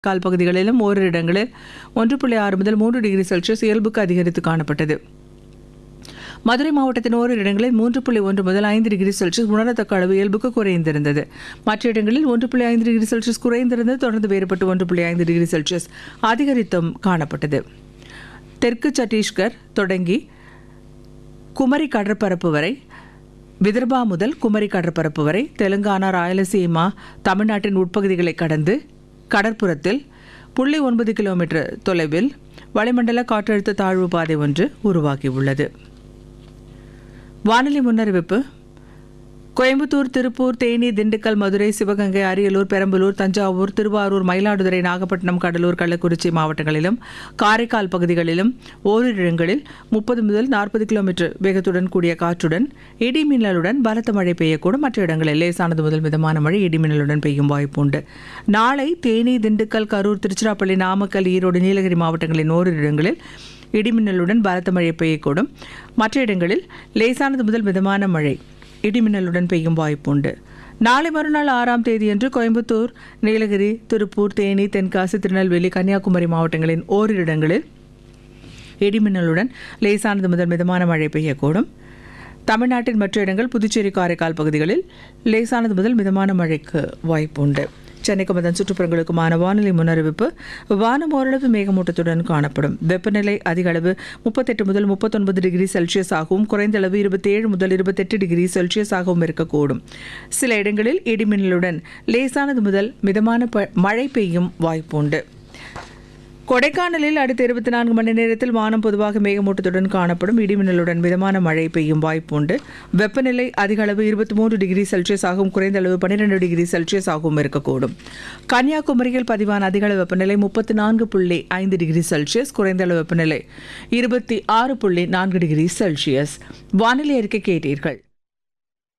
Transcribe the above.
கால் பகுதிகளிலும் ஓரிரு இடங்களில் ஒன்று புள்ளி ஆறு முதல் மூன்று டிகிரி செல்சியஸ் இயல்புக்கு அதிகரித்து காணப்பட்டது மதுரை மாவட்டத்தின் ஓரிரு இடங்களில் மூன்று புள்ளி ஒன்று முதல் ஐந்து டிகிரி செல்சியஸ் உணரத்தக்க அளவு இயல்புக்கு குறைந்திருந்தது மற்ற இடங்களில் ஒன்று புள்ளி ஐந்து டிகிரி செல்சியஸ் குறைந்திருந்தது தொடர்ந்து வேறுபட்டு ஒன்று புள்ளி ஐந்து டிகிரி செல்சியஸ் அதிகரித்தும் காணப்பட்டது தெற்கு சத்தீஸ்கர் தொடங்கி குமரி கடற்பரப்பு வரை விதர்பா முதல் குமரி கடற்பரப்பு வரை தெலுங்கானா ராயலசீமா தமிழ்நாட்டின் உட்பகுதிகளை கடந்து கடற்புறத்தில் புள்ளி ஒன்பது கிலோமீட்டர் தொலைவில் வளிமண்டல காற்றழுத்த தாழ்வு பாதை ஒன்று உருவாகியுள்ளது வானிலை முன்னறிவிப்பு கோயம்புத்தூர் திருப்பூர் தேனி திண்டுக்கல் மதுரை சிவகங்கை அரியலூர் பெரம்பலூர் தஞ்சாவூர் திருவாரூர் மயிலாடுதுறை நாகப்பட்டினம் கடலூர் கள்ளக்குறிச்சி மாவட்டங்களிலும் காரைக்கால் பகுதிகளிலும் ஓரிரு இடங்களில் முப்பது முதல் நாற்பது கிலோமீட்டர் வேகத்துடன் கூடிய காற்றுடன் இடி மின்னலுடன் பலத்த மழை பெய்யக்கூடும் மற்ற இடங்களில் லேசானது முதல் மிதமான மழை இடி மின்னலுடன் பெய்யும் வாய்ப்புண்டு நாளை தேனி திண்டுக்கல் கரூர் திருச்சிராப்பள்ளி நாமக்கல் ஈரோடு நீலகிரி மாவட்டங்களின் ஓரிரு இடங்களில் இடிமின்னலுடன் பலத்த மழை பெய்யக்கூடும் மற்ற இடங்களில் லேசானது முதல் மிதமான மழை இடிமின்னலுடன் பெய்யும் வாய்ப்புண்டு நாளை மறுநாள் ஆறாம் தேதியன்று கோயம்புத்தூர் நீலகிரி திருப்பூர் தேனி தென்காசி திருநெல்வேலி கன்னியாகுமரி மாவட்டங்களின் ஓரிரு இடங்களில் இடிமின்னலுடன் லேசானது முதல் மிதமான மழை பெய்யக்கூடும் தமிழ்நாட்டின் மற்ற இடங்கள் புதுச்சேரி காரைக்கால் பகுதிகளில் லேசானது முதல் மிதமான மழைக்கு வாய்ப்புண்டு சென்னைக்கும் அதன் சுற்றுப்புறங்களுக்குமான வானிலை முன்னறிவிப்பு வானம் ஓரளவு மேகமூட்டத்துடன் காணப்படும் வெப்பநிலை அதிக அளவு முப்பத்தெட்டு முதல் முப்பத்தொன்பது டிகிரி செல்சியஸ் ஆகவும் குறைந்த அளவு இருபத்தேழு முதல் இருபத்தெட்டு டிகிரி செல்சியஸ் ஆகவும் இருக்கக்கூடும் சில இடங்களில் இடிமின்னலுடன் லேசானது முதல் மிதமான ப- மழை பெய்யும் வாய்ப்புண்டு கொடைக்கானலில் அடுத்த இருபத்தி நான்கு மணி நேரத்தில் வானம் பொதுவாக மேகமூட்டத்துடன் காணப்படும் இடிமின்னலுடன் மிதமான மழை பெய்யும் வாய்ப்புண்டு வெப்பநிலை அதிக அளவு இருபத்தி மூன்று டிகிரி செல்சியஸ் ஆகவும் குறைந்த அளவு பன்னிரெண்டு டிகிரி செல்சியஸ் ஆகவும் இருக்கக்கூடும் கன்னியாகுமரியில் பதிவான அதிக அளவு வெப்பநிலை முப்பத்தி நான்கு புள்ளி ஐந்து டிகிரி செல்சியஸ் குறைந்த அளவு வெப்பநிலை இருபத்தி ஆறு புள்ளி நான்கு டிகிரி செல்சியஸ் வானிலை அறிக்கை கேட்டீர்கள்